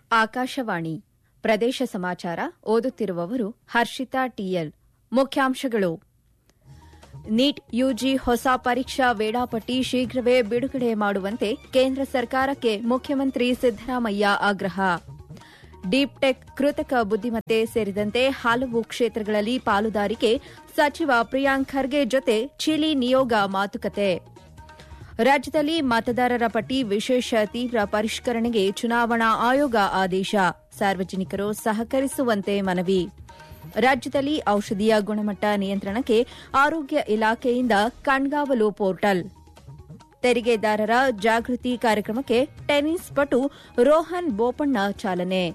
ಆಕಾಶವಾಣಿ ಪ್ರದೇಶ ಸಮಾಚಾರ ಓದುತ್ತಿರುವವರು ಹರ್ಷಿತಾ ಟಿಎಲ್ ಮುಖ್ಯಾಂಶಗಳು ನೀಟ್ ಯುಜಿ ಹೊಸ ಪರೀಕ್ಷಾ ವೇಳಾಪಟ್ಟಿ ಶೀಘ್ರವೇ ಬಿಡುಗಡೆ ಮಾಡುವಂತೆ ಕೇಂದ್ರ ಸರ್ಕಾರಕ್ಕೆ ಮುಖ್ಯಮಂತ್ರಿ ಸಿದ್ದರಾಮಯ್ಯ ಆಗ್ರಹ ಡೀಪ್ ಟೆಕ್ ಕೃತಕ ಬುದ್ದಿಮತ್ತೆ ಸೇರಿದಂತೆ ಹಲವು ಕ್ಷೇತ್ರಗಳಲ್ಲಿ ಪಾಲುದಾರಿಕೆ ಸಚಿವ ಪ್ರಿಯಾಂಕ್ ಖರ್ಗೆ ಜೊತೆ ಚಿಲಿ ನಿಯೋಗ ಮಾತುಕತೆ ರಾಜ್ಯದಲ್ಲಿ ಮತದಾರರ ಪಟ್ಟಿ ವಿಶೇಷ ತೀವ್ರ ಪರಿಷ್ಕರಣೆಗೆ ಚುನಾವಣಾ ಆಯೋಗ ಆದೇಶ ಸಾರ್ವಜನಿಕರು ಸಹಕರಿಸುವಂತೆ ಮನವಿ ರಾಜ್ಯದಲ್ಲಿ ಔಷಧಿಯ ಗುಣಮಟ್ಟ ನಿಯಂತ್ರಣಕ್ಕೆ ಆರೋಗ್ಯ ಇಲಾಖೆಯಿಂದ ಕಣ್ಗಾವಲು ಪೋರ್ಟಲ್ ತೆರಿಗೆದಾರರ ಜಾಗೃತಿ ಕಾರ್ಯಕ್ರಮಕ್ಕೆ ಟೆನ್ನಿಸ್ ಪಟು ರೋಹನ್ ಬೋಪಣ್ಣ ಚಾಲನೆ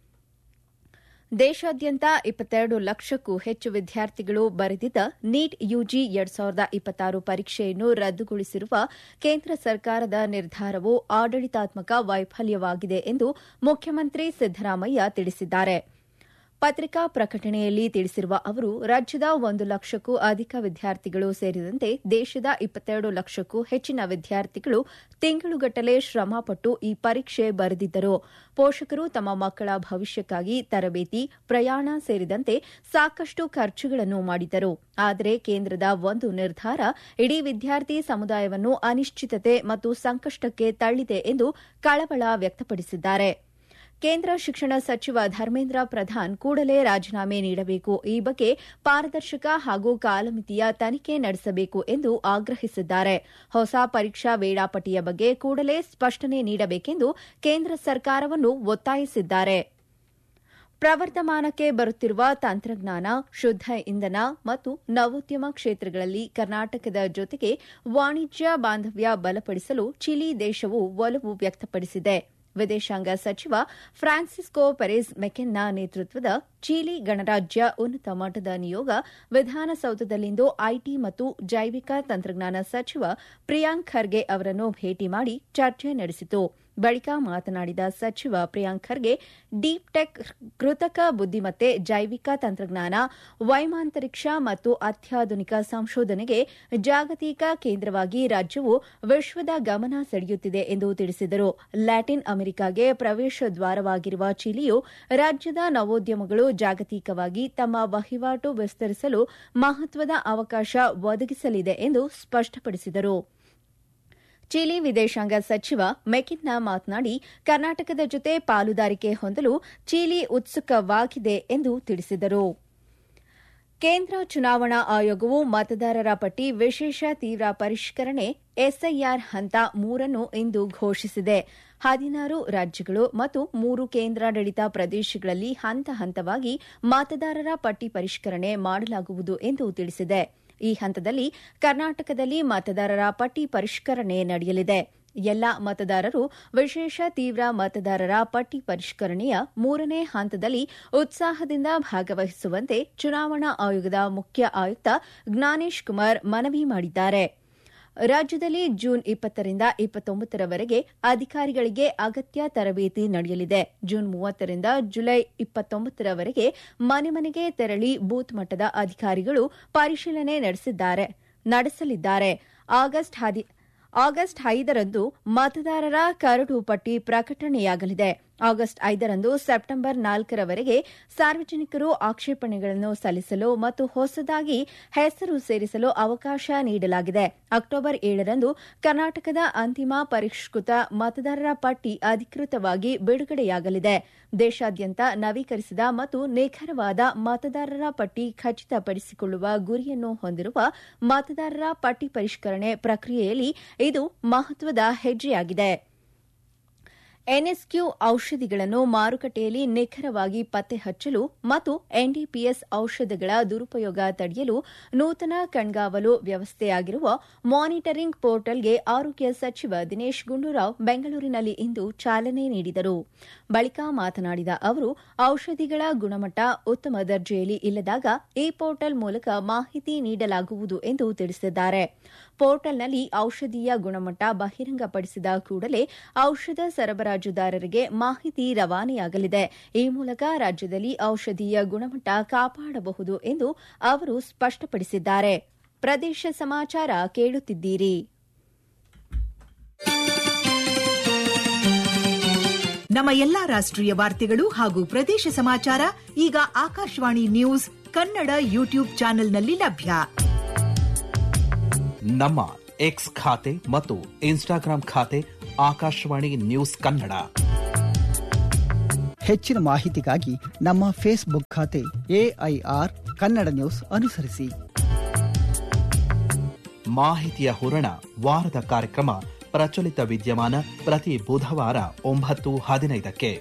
ದೇಶಾದ್ಯಂತ ಇಪ್ಪತ್ತೆರಡು ಲಕ್ಷಕ್ಕೂ ಹೆಚ್ಚು ವಿದ್ಯಾರ್ಥಿಗಳು ಬರೆದಿದ್ದ ನೀಟ್ ಯುಜಿ ಎರಡ್ ಸಾವಿರದ ಇಪ್ಪತ್ತಾರು ಪರೀಕ್ಷೆಯನ್ನು ರದ್ದುಗೊಳಿಸಿರುವ ಕೇಂದ್ರ ಸರ್ಕಾರದ ನಿರ್ಧಾರವು ಆಡಳಿತಾತ್ಮಕ ವೈಫಲ್ಯವಾಗಿದೆ ಎಂದು ಮುಖ್ಯಮಂತ್ರಿ ಸಿದ್ದರಾಮಯ್ಯ ತಿಳಿಸಿದ್ದಾರೆ ಪತ್ರಿಕಾ ಪ್ರಕಟಣೆಯಲ್ಲಿ ತಿಳಿಸಿರುವ ಅವರು ರಾಜ್ಯದ ಒಂದು ಲಕ್ಷಕ್ಕೂ ಅಧಿಕ ವಿದ್ಯಾರ್ಥಿಗಳು ಸೇರಿದಂತೆ ದೇಶದ ಇಪ್ಪತ್ತೆರಡು ಲಕ್ಷಕ್ಕೂ ಹೆಚ್ಚಿನ ವಿದ್ಯಾರ್ಥಿಗಳು ತಿಂಗಳುಗಟ್ಟಲೆ ಶ್ರಮಪಟ್ಟು ಈ ಪರೀಕ್ಷೆ ಬರೆದಿದ್ದರು ಪೋಷಕರು ತಮ್ಮ ಮಕ್ಕಳ ಭವಿಷ್ಯಕ್ಕಾಗಿ ತರಬೇತಿ ಪ್ರಯಾಣ ಸೇರಿದಂತೆ ಸಾಕಷ್ಟು ಖರ್ಚುಗಳನ್ನು ಮಾಡಿದ್ದರು ಆದರೆ ಕೇಂದ್ರದ ಒಂದು ನಿರ್ಧಾರ ಇಡೀ ವಿದ್ಯಾರ್ಥಿ ಸಮುದಾಯವನ್ನು ಅನಿಶ್ಚಿತತೆ ಮತ್ತು ಸಂಕಷ್ಟಕ್ಕೆ ತಳ್ಳಿದೆ ಎಂದು ಕಳವಳ ವ್ಯಕ್ತಪಡಿಸಿದ್ದಾರೆ ಕೇಂದ್ರ ಶಿಕ್ಷಣ ಸಚಿವ ಧರ್ಮೇಂದ್ರ ಪ್ರಧಾನ್ ಕೂಡಲೇ ರಾಜೀನಾಮೆ ನೀಡಬೇಕು ಈ ಬಗ್ಗೆ ಪಾರದರ್ಶಕ ಹಾಗೂ ಕಾಲಮಿತಿಯ ತನಿಖೆ ನಡೆಸಬೇಕು ಎಂದು ಆಗ್ರಹಿಸಿದ್ದಾರೆ ಹೊಸ ಪರೀಕ್ಷಾ ವೇಳಾಪಟ್ಟಿಯ ಬಗ್ಗೆ ಕೂಡಲೇ ಸ್ಪಷ್ಟನೆ ನೀಡಬೇಕೆಂದು ಕೇಂದ್ರ ಸರ್ಕಾರವನ್ನು ಒತ್ತಾಯಿಸಿದ್ದಾರೆ ಪ್ರವರ್ಧಮಾನಕ್ಕೆ ಬರುತ್ತಿರುವ ತಂತ್ರಜ್ಞಾನ ಶುದ್ದ ಇಂಧನ ಮತ್ತು ನವೋದ್ಯಮ ಕ್ಷೇತ್ರಗಳಲ್ಲಿ ಕರ್ನಾಟಕದ ಜೊತೆಗೆ ವಾಣಿಜ್ಯ ಬಾಂಧವ್ಯ ಬಲಪಡಿಸಲು ಚಿಲಿ ದೇಶವು ಒಲವು ವ್ಯಕ್ತಪಡಿಸಿದೆ ವಿದೇಶಾಂಗ ಸಚಿವ ಫ್ರಾನ್ಸಿಸ್ಕೋ ಪೆರೆಸ್ ಮೆಕೆನ್ನ ನೇತೃತ್ವದ ಚೀಲಿ ಗಣರಾಜ್ಯ ಉನ್ನತ ಮಟ್ಟದ ನಿಯೋಗ ವಿಧಾನಸೌಧದಲ್ಲಿಂದು ಐಟಿ ಮತ್ತು ಜೈವಿಕ ತಂತ್ರಜ್ಞಾನ ಸಚಿವ ಪ್ರಿಯಾಂಕ್ ಖರ್ಗೆ ಅವರನ್ನು ಭೇಟಿ ಮಾಡಿ ಚರ್ಚೆ ನಡೆಸಿತು ಬಳಿಕ ಮಾತನಾಡಿದ ಸಚಿವ ಪ್ರಿಯಾಂಕ್ ಖರ್ಗೆ ಡೀಪ್ ಟೆಕ್ ಕೃತಕ ಬುದ್ದಿಮತ್ತೆ ಜೈವಿಕ ತಂತ್ರಜ್ಞಾನ ವೈಮಾಂತರಿಕ್ಷ ಮತ್ತು ಅತ್ಯಾಧುನಿಕ ಸಂಶೋಧನೆಗೆ ಜಾಗತಿಕ ಕೇಂದ್ರವಾಗಿ ರಾಜ್ಯವು ವಿಶ್ವದ ಗಮನ ಸೆಳೆಯುತ್ತಿದೆ ಎಂದು ತಿಳಿಸಿದರು ಲ್ಯಾಟಿನ್ ಅಮೆರಿಕಾಗೆ ಪ್ರವೇಶ ದ್ವಾರವಾಗಿರುವ ಚಿಲಿಯು ರಾಜ್ಯದ ನವೋದ್ಯಮಗಳು ಜಾಗತಿಕವಾಗಿ ತಮ್ಮ ವಹಿವಾಟು ವಿಸ್ತರಿಸಲು ಮಹತ್ವದ ಅವಕಾಶ ಒದಗಿಸಲಿದೆ ಎಂದು ಸ್ಪಷ್ಟಪಡಿಸಿದರು ಚಿಲಿ ವಿದೇಶಾಂಗ ಸಚಿವ ಮೆಕಿನ್ನ ಮಾತನಾಡಿ ಕರ್ನಾಟಕದ ಜೊತೆ ಪಾಲುದಾರಿಕೆ ಹೊಂದಲು ಚಿಲಿ ಉತ್ಸುಕವಾಗಿದೆ ಎಂದು ತಿಳಿಸಿದರು ಕೇಂದ್ರ ಚುನಾವಣಾ ಆಯೋಗವು ಮತದಾರರ ಪಟ್ಟಿ ವಿಶೇಷ ತೀವ್ರ ಪರಿಷ್ಕರಣೆ ಎಸ್ಐಆರ್ ಹಂತ ಮೂರನ್ನು ಇಂದು ಘೋಷಿಸಿದೆ ಹದಿನಾರು ರಾಜ್ಯಗಳು ಮತ್ತು ಮೂರು ಕೇಂದ್ರಾಡಳಿತ ಪ್ರದೇಶಗಳಲ್ಲಿ ಹಂತ ಹಂತವಾಗಿ ಮತದಾರರ ಪಟ್ಟಿ ಪರಿಷ್ಕರಣೆ ಮಾಡಲಾಗುವುದು ಎಂದು ತಿಳಿಸಿದೆ ಈ ಹಂತದಲ್ಲಿ ಕರ್ನಾಟಕದಲ್ಲಿ ಮತದಾರರ ಪಟ್ಟಿ ಪರಿಷ್ಕರಣೆ ನಡೆಯಲಿದೆ ಎಲ್ಲ ಮತದಾರರು ವಿಶೇಷ ತೀವ್ರ ಮತದಾರರ ಪಟ್ಟಿ ಪರಿಷ್ಕರಣೆಯ ಮೂರನೇ ಹಂತದಲ್ಲಿ ಉತ್ಸಾಹದಿಂದ ಭಾಗವಹಿಸುವಂತೆ ಚುನಾವಣಾ ಆಯೋಗದ ಮುಖ್ಯ ಆಯುಕ್ತ ಜ್ಞಾನೇಶ್ ಕುಮಾರ್ ಮನವಿ ಮಾಡಿದ್ದಾರೆ ರಾಜ್ಯದಲ್ಲಿ ಜೂನ್ ಇಪ್ಪತ್ತರಿಂದ ಇಪ್ಪತ್ತೊಂಬತ್ತರವರೆಗೆ ಅಧಿಕಾರಿಗಳಿಗೆ ಅಗತ್ಯ ತರಬೇತಿ ನಡೆಯಲಿದೆ ಜೂನ್ ಮೂವತ್ತರಿಂದ ಜುಲೈ ಇಪ್ಪತ್ತೊಂಬತ್ತರವರೆಗೆ ಮನೆ ಮನೆಗೆ ತೆರಳಿ ಬೂತ್ ಮಟ್ಟದ ಅಧಿಕಾರಿಗಳು ಪರಿಶೀಲನೆ ನಡೆಸಲಿದ್ದಾರೆ ಆಗಸ್ಟ್ ಐದರಂದು ಮತದಾರರ ಕರಡು ಪಟ್ಟಿ ಪ್ರಕಟಣೆಯಾಗಲಿದೆ ಆಗಸ್ಟ್ ಐದರಂದು ಸೆಪ್ಟೆಂಬರ್ ನಾಲ್ಕರವರೆಗೆ ಸಾರ್ವಜನಿಕರು ಆಕ್ಷೇಪಣೆಗಳನ್ನು ಸಲ್ಲಿಸಲು ಮತ್ತು ಹೊಸದಾಗಿ ಹೆಸರು ಸೇರಿಸಲು ಅವಕಾಶ ನೀಡಲಾಗಿದೆ ಅಕ್ಟೋಬರ್ ಏಳರಂದು ಕರ್ನಾಟಕದ ಅಂತಿಮ ಪರಿಷ್ಕೃತ ಮತದಾರರ ಪಟ್ಟಿ ಅಧಿಕೃತವಾಗಿ ಬಿಡುಗಡೆಯಾಗಲಿದೆ ದೇಶಾದ್ಯಂತ ನವೀಕರಿಸಿದ ಮತ್ತು ನಿಖರವಾದ ಮತದಾರರ ಪಟ್ಟಿ ಖಚಿತಪಡಿಸಿಕೊಳ್ಳುವ ಗುರಿಯನ್ನು ಹೊಂದಿರುವ ಮತದಾರರ ಪಟ್ಟಿ ಪರಿಷ್ಕರಣೆ ಪ್ರಕ್ರಿಯೆಯಲ್ಲಿ ಇದು ಮಹತ್ವದ ಹೆಜ್ಜೆಯಾಗಿದೆ ಎನ್ಎಸ್ಕ್ಯೂ ಔಷಧಿಗಳನ್ನು ಮಾರುಕಟ್ಟೆಯಲ್ಲಿ ನಿಖರವಾಗಿ ಪತ್ತೆ ಹಚ್ಚಲು ಮತ್ತು ಎನ್ಡಿಪಿಎಸ್ ಔಷಧಗಳ ದುರುಪಯೋಗ ತಡೆಯಲು ನೂತನ ಕಣ್ಗಾವಲು ವ್ಯವಸ್ಥೆಯಾಗಿರುವ ಮಾನಿಟರಿಂಗ್ ಪೋರ್ಟಲ್ಗೆ ಆರೋಗ್ಯ ಸಚಿವ ದಿನೇಶ್ ಗುಂಡೂರಾವ್ ಬೆಂಗಳೂರಿನಲ್ಲಿ ಇಂದು ಚಾಲನೆ ನೀಡಿದರು ಬಳಿಕ ಮಾತನಾಡಿದ ಅವರು ಔಷಧಿಗಳ ಗುಣಮಟ್ಟ ಉತ್ತಮ ದರ್ಜೆಯಲ್ಲಿ ಇಲ್ಲದಾಗ ಈ ಪೋರ್ಟಲ್ ಮೂಲಕ ಮಾಹಿತಿ ನೀಡಲಾಗುವುದು ಎಂದು ತಿಳಿಸಿದ್ದಾರೆ ಪೋರ್ಟಲ್ನಲ್ಲಿ ಔಷಧೀಯ ಗುಣಮಟ್ಟ ಬಹಿರಂಗಪಡಿಸಿದ ಕೂಡಲೇ ಔಷಧ ಸರಬರಾಜುದಾರರಿಗೆ ಮಾಹಿತಿ ರವಾನೆಯಾಗಲಿದೆ ಈ ಮೂಲಕ ರಾಜ್ಯದಲ್ಲಿ ಔಷಧೀಯ ಗುಣಮಟ್ಟ ಕಾಪಾಡಬಹುದು ಎಂದು ಅವರು ಸ್ಪಷ್ಟಪಡಿಸಿದ್ದಾರೆ ಪ್ರದೇಶ ಸಮಾಚಾರ ಕೇಳುತ್ತಿದ್ದೀರಿ ನಮ್ಮ ಎಲ್ಲಾ ರಾಷ್ಟ್ರೀಯ ವಾರ್ತೆಗಳು ಹಾಗೂ ಪ್ರದೇಶ ಸಮಾಚಾರ ಈಗ ಆಕಾಶವಾಣಿ ನ್ಯೂಸ್ ಕನ್ನಡ ಯೂಟ್ಯೂಬ್ ಚಾನೆಲ್ನಲ್ಲಿ ಲಭ್ಯ ನಮ್ಮ ಎಕ್ಸ್ ಖಾತೆ ಮತ್ತು ಇನ್ಸ್ಟಾಗ್ರಾಂ ಖಾತೆ ಆಕಾಶವಾಣಿ ನ್ಯೂಸ್ ಕನ್ನಡ ಹೆಚ್ಚಿನ ಮಾಹಿತಿಗಾಗಿ ನಮ್ಮ ಫೇಸ್ಬುಕ್ ಖಾತೆ ಎಐಆರ್ ಕನ್ನಡ ನ್ಯೂಸ್ ಅನುಸರಿಸಿ ಮಾಹಿತಿಯ ಹೂರಣ ವಾರದ ಕಾರ್ಯಕ್ರಮ ಪ್ರಚಲಿತ ವಿದ್ಯಮಾನ ಪ್ರತಿ ಬುಧವಾರ ಒಂಬತ್ತು ಹದಿನೈದಕ್ಕೆ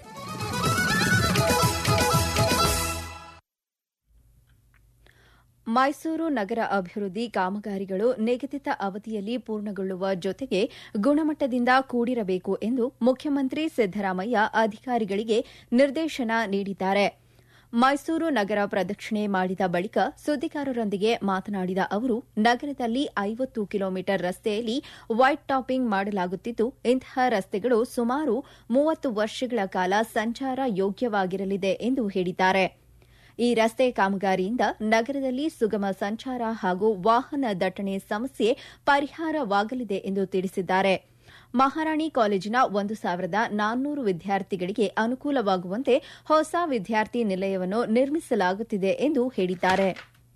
ಮೈಸೂರು ನಗರ ಅಭಿವೃದ್ಧಿ ಕಾಮಗಾರಿಗಳು ನಿಗದಿತ ಅವಧಿಯಲ್ಲಿ ಪೂರ್ಣಗೊಳ್ಳುವ ಜೊತೆಗೆ ಗುಣಮಟ್ಟದಿಂದ ಕೂಡಿರಬೇಕು ಎಂದು ಮುಖ್ಯಮಂತ್ರಿ ಸಿದ್ದರಾಮಯ್ಯ ಅಧಿಕಾರಿಗಳಿಗೆ ನಿರ್ದೇಶನ ನೀಡಿದ್ದಾರೆ ಮೈಸೂರು ನಗರ ಪ್ರದಕ್ಷಿಣೆ ಮಾಡಿದ ಬಳಿಕ ಸುದ್ದಿಗಾರರೊಂದಿಗೆ ಮಾತನಾಡಿದ ಅವರು ನಗರದಲ್ಲಿ ಐವತ್ತು ಕಿಲೋಮೀಟರ್ ರಸ್ತೆಯಲ್ಲಿ ವೈಟ್ ಟಾಪಿಂಗ್ ಮಾಡಲಾಗುತ್ತಿದ್ದು ಇಂತಹ ರಸ್ತೆಗಳು ಸುಮಾರು ಮೂವತ್ತು ವರ್ಷಗಳ ಕಾಲ ಸಂಚಾರ ಯೋಗ್ಯವಾಗಿರಲಿದೆ ಎಂದು ಹೇಳಿದ್ದಾರೆ ಈ ರಸ್ತೆ ಕಾಮಗಾರಿಯಿಂದ ನಗರದಲ್ಲಿ ಸುಗಮ ಸಂಚಾರ ಹಾಗೂ ವಾಹನ ದಟ್ಟಣೆ ಸಮಸ್ಯೆ ಪರಿಹಾರವಾಗಲಿದೆ ಎಂದು ತಿಳಿಸಿದ್ದಾರೆ ಮಹಾರಾಣಿ ಕಾಲೇಜಿನ ಒಂದು ಸಾವಿರದ ನಾನ್ನೂರು ವಿದ್ಯಾರ್ಥಿಗಳಿಗೆ ಅನುಕೂಲವಾಗುವಂತೆ ಹೊಸ ವಿದ್ಯಾರ್ಥಿ ನಿಲಯವನ್ನು ನಿರ್ಮಿಸಲಾಗುತ್ತಿದೆ ಎಂದು ಹೇಳಿದ್ದಾರೆ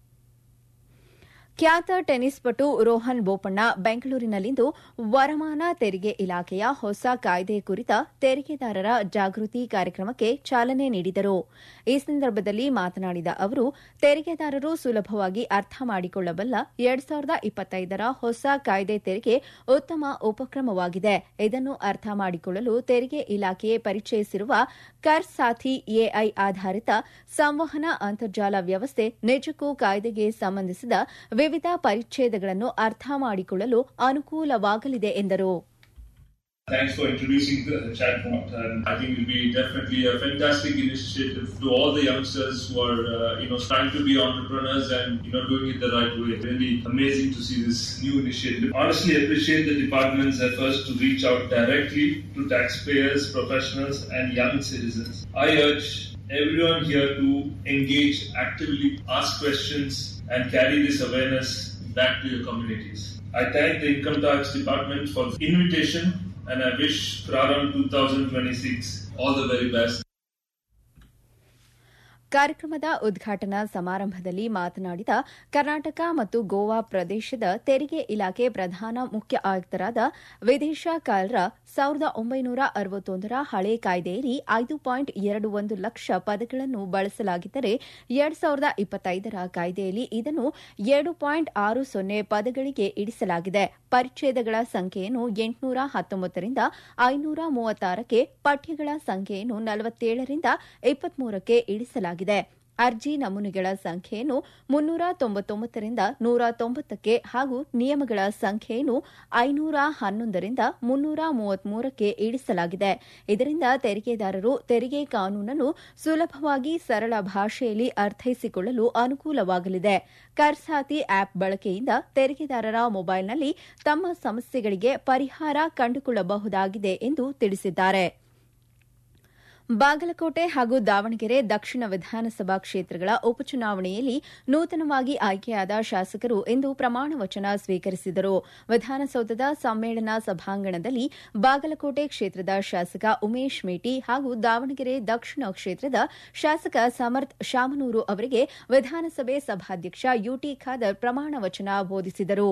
ಖ್ಯಾತ ಟೆನ್ನಿಸ್ ಪಟು ರೋಹನ್ ಬೋಪಣ್ಣ ಬೆಂಗಳೂರಿನಲ್ಲಿಂದು ವರಮಾನ ತೆರಿಗೆ ಇಲಾಖೆಯ ಹೊಸ ಕಾಯ್ದೆ ಕುರಿತ ತೆರಿಗೆದಾರರ ಜಾಗೃತಿ ಕಾರ್ಯಕ್ರಮಕ್ಕೆ ಚಾಲನೆ ನೀಡಿದರು ಈ ಸಂದರ್ಭದಲ್ಲಿ ಮಾತನಾಡಿದ ಅವರು ತೆರಿಗೆದಾರರು ಸುಲಭವಾಗಿ ಅರ್ಥ ಮಾಡಿಕೊಳ್ಳಬಲ್ಲ ಎರಡ್ ಸಾವಿರದ ಇಪ್ಪತ್ತೈದರ ಹೊಸ ಕಾಯ್ದೆ ತೆರಿಗೆ ಉತ್ತಮ ಉಪಕ್ರಮವಾಗಿದೆ ಇದನ್ನು ಅರ್ಥ ಮಾಡಿಕೊಳ್ಳಲು ತೆರಿಗೆ ಇಲಾಖೆ ಪರಿಚಯಿಸಿರುವ ಕರ್ ಸಾಥಿ ಎಐ ಆಧಾರಿತ ಸಂವಹನ ಅಂತರ್ಜಾಲ ವ್ಯವಸ್ಥೆ ನಿಜಕ್ಕೂ ಕಾಯ್ದೆಗೆ ಸಂಬಂಧಿಸಿದ ವಿವಿಧ ಪರಿಚ್ಛೇದಗಳನ್ನು ಅರ್ಥ ಮಾಡಿಕೊಳ್ಳಲು ಅನುಕೂಲವಾಗಲಿದೆ ಎಂದರು Thanks for introducing the chatbot, and I think it will be definitely a fantastic initiative to all the youngsters who are, uh, you know, trying to be entrepreneurs and you know doing it the right way. Really amazing to see this new initiative. Honestly, appreciate the department's efforts to reach out directly to taxpayers, professionals, and young citizens. I urge everyone here to engage actively, ask questions, and carry this awareness back to your communities. I thank the Income Tax Department for the invitation and I wish Praram 2026 all the very best. ಕಾರ್ಯಕ್ರಮದ ಉದ್ಘಾಟನಾ ಸಮಾರಂಭದಲ್ಲಿ ಮಾತನಾಡಿದ ಕರ್ನಾಟಕ ಮತ್ತು ಗೋವಾ ಪ್ರದೇಶದ ತೆರಿಗೆ ಇಲಾಖೆ ಪ್ರಧಾನ ಮುಖ್ಯ ಆಯುಕ್ತರಾದ ವಿದೇಶ ಕಾಲ್ರ ಸಾವಿರದ ಒಂಬೈನೂರ ಅರವತ್ತೊಂದರ ಹಳೆ ಕಾಯ್ದೆಯಲ್ಲಿ ಐದು ಪಾಯಿಂಟ್ ಎರಡು ಒಂದು ಲಕ್ಷ ಪದಗಳನ್ನು ಬಳಸಲಾಗಿದ್ದರೆ ಎರಡ್ ಸಾವಿರದ ಇಪ್ಪತ್ತೈದರ ಕಾಯ್ದೆಯಲ್ಲಿ ಇದನ್ನು ಎರಡು ಪಾಯಿಂಟ್ ಆರು ಸೊನ್ನೆ ಪದಗಳಿಗೆ ಇಡಿಸಲಾಗಿದೆ ಪರಿಚ್ಛೇದಗಳ ಸಂಖ್ಯೆಯನ್ನು ಎಂಟುನೂರ ಹತ್ತೊಂಬತ್ತರಿಂದ ಐನೂರ ಮೂವತ್ತಾರಕ್ಕೆ ಪಠ್ಯಗಳ ಸಂಖ್ಯೆಯನ್ನು ನಲವತ್ತೇಳರಿಂದ ಇಪ್ಪತ್ಮೂರಕ್ಕೆ ಇಳಿಸಲಾಗಿದೆ ಅರ್ಜಿ ನಮೂನೆಗಳ ಸಂಖ್ಯೆಯನ್ನು ಮುನ್ನೂರ ತೊಂಬತ್ತೊಂಬತ್ತರಿಂದ ನೂರ ತೊಂಬತ್ತಕ್ಕೆ ಹಾಗೂ ನಿಯಮಗಳ ಸಂಖ್ಯೆಯನ್ನು ಐನೂರ ಹನ್ನೊಂದರಿಂದ ಮುನ್ನೂರ ಮೂವತ್ಮೂರಕ್ಕೆ ಇಳಿಸಲಾಗಿದೆ ಇದರಿಂದ ತೆರಿಗೆದಾರರು ತೆರಿಗೆ ಕಾನೂನನ್ನು ಸುಲಭವಾಗಿ ಸರಳ ಭಾಷೆಯಲ್ಲಿ ಅರ್ಥೈಸಿಕೊಳ್ಳಲು ಅನುಕೂಲವಾಗಲಿದೆ ಕರ್ಸಾತಿ ಆಪ್ ಬಳಕೆಯಿಂದ ತೆರಿಗೆದಾರರ ಮೊಬೈಲ್ನಲ್ಲಿ ತಮ್ಮ ಸಮಸ್ಯೆಗಳಿಗೆ ಪರಿಹಾರ ಕಂಡುಕೊಳ್ಳಬಹುದಾಗಿದೆ ಎಂದು ತಿಳಿಸಿದ್ದಾರೆ ಬಾಗಲಕೋಟೆ ಹಾಗೂ ದಾವಣಗೆರೆ ದಕ್ಷಿಣ ವಿಧಾನಸಭಾ ಕ್ಷೇತ್ರಗಳ ಉಪಚುನಾವಣೆಯಲ್ಲಿ ನೂತನವಾಗಿ ಆಯ್ಕೆಯಾದ ಶಾಸಕರು ಇಂದು ಪ್ರಮಾಣ ವಚನ ಸ್ವೀಕರಿಸಿದರು ವಿಧಾನಸೌಧದ ಸಮ್ಮೇಳನ ಸಭಾಂಗಣದಲ್ಲಿ ಬಾಗಲಕೋಟೆ ಕ್ಷೇತ್ರದ ಶಾಸಕ ಉಮೇಶ್ ಮೇಟಿ ಹಾಗೂ ದಾವಣಗೆರೆ ದಕ್ಷಿಣ ಕ್ಷೇತ್ರದ ಶಾಸಕ ಸಮರ್ಥ್ ಶಾಮನೂರು ಅವರಿಗೆ ವಿಧಾನಸಭೆ ಸಭಾಧ್ಯಕ್ಷ ಯುಟಿ ಖಾದರ್ ಪ್ರಮಾಣ ವಚನ ಬೋಧಿಸಿದರು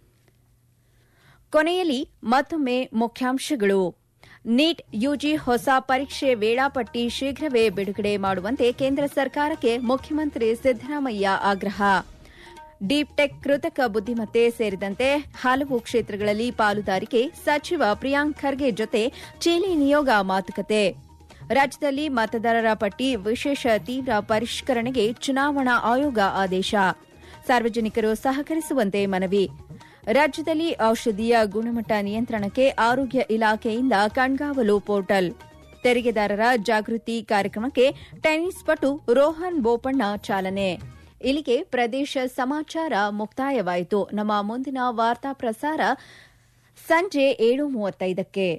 ಕೊನೆಯಲ್ಲಿ ಮತ್ತೊಮ್ಮೆ ಮುಖ್ಯಾಂಶಗಳು ನೀಟ್ ಯುಜಿ ಹೊಸ ಪರೀಕ್ಷೆ ವೇಳಾಪಟ್ಟಿ ಶೀಘ್ರವೇ ಬಿಡುಗಡೆ ಮಾಡುವಂತೆ ಕೇಂದ್ರ ಸರ್ಕಾರಕ್ಕೆ ಮುಖ್ಯಮಂತ್ರಿ ಸಿದ್ದರಾಮಯ್ಯ ಆಗ್ರಹ ಡೀಪ್ ಟೆಕ್ ಕೃತಕ ಬುದ್ದಿಮತ್ತೆ ಸೇರಿದಂತೆ ಹಲವು ಕ್ಷೇತ್ರಗಳಲ್ಲಿ ಪಾಲುದಾರಿಕೆ ಸಚಿವ ಪ್ರಿಯಾಂಕ್ ಖರ್ಗೆ ಜೊತೆ ಚೀಲಿ ನಿಯೋಗ ಮಾತುಕತೆ ರಾಜ್ಯದಲ್ಲಿ ಮತದಾರರ ಪಟ್ಟಿ ವಿಶೇಷ ತೀವ್ರ ಪರಿಷ್ಕರಣೆಗೆ ಚುನಾವಣಾ ಆಯೋಗ ಆದೇಶ ಸಾರ್ವಜನಿಕರು ಸಹಕರಿಸುವಂತೆ ಮನವಿ ರಾಜ್ಯದಲ್ಲಿ ಔಷಧಿಯ ಗುಣಮಟ್ಟ ನಿಯಂತ್ರಣಕ್ಕೆ ಆರೋಗ್ಯ ಇಲಾಖೆಯಿಂದ ಕಣ್ಗಾವಲು ಪೋರ್ಟಲ್ ತೆರಿಗೆದಾರರ ಜಾಗೃತಿ ಕಾರ್ಯಕ್ರಮಕ್ಕೆ ಟೆನ್ನಿಸ್ ಪಟು ರೋಹನ್ ಬೋಪಣ್ಣ ಚಾಲನೆ ಇಲ್ಲಿಗೆ ಪ್ರದೇಶ ಸಮಾಚಾರ ಮುಕ್ತಾಯವಾಯಿತು ನಮ್ಮ ಮುಂದಿನ ವಾರ್ತಾ ಪ್ರಸಾರ ಸಂಜೆ ಏಳು ಮೂವತ್ತೈದಕ್ಕೆ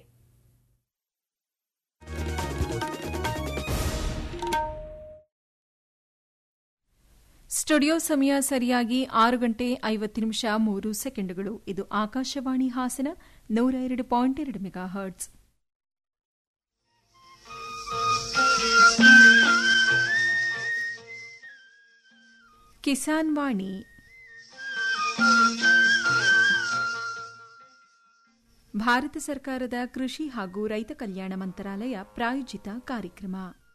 ಸ್ಟುಡಿಯೋ ಸಮಯ ಸರಿಯಾಗಿ ಆರು ಗಂಟೆ ಐವತ್ತು ನಿಮಿಷ ಮೂರು ಸೆಕೆಂಡುಗಳು ಇದು ಆಕಾಶವಾಣಿ ಹಾಸನ ನೂರ ಎರಡು ಪಾಯಿಂಟ್ ಎರಡು ಮೆಗಾ ಹರ್ಟ್ಸ್ ಕಿಸಾನ್ ವಾಣಿ ಭಾರತ ಸರ್ಕಾರದ ಕೃಷಿ ಹಾಗೂ ರೈತ ಕಲ್ಯಾಣ ಮಂತ್ರಾಲಯ ಪ್ರಾಯೋಜಿತ ಕಾರ್ಯಕ್ರಮ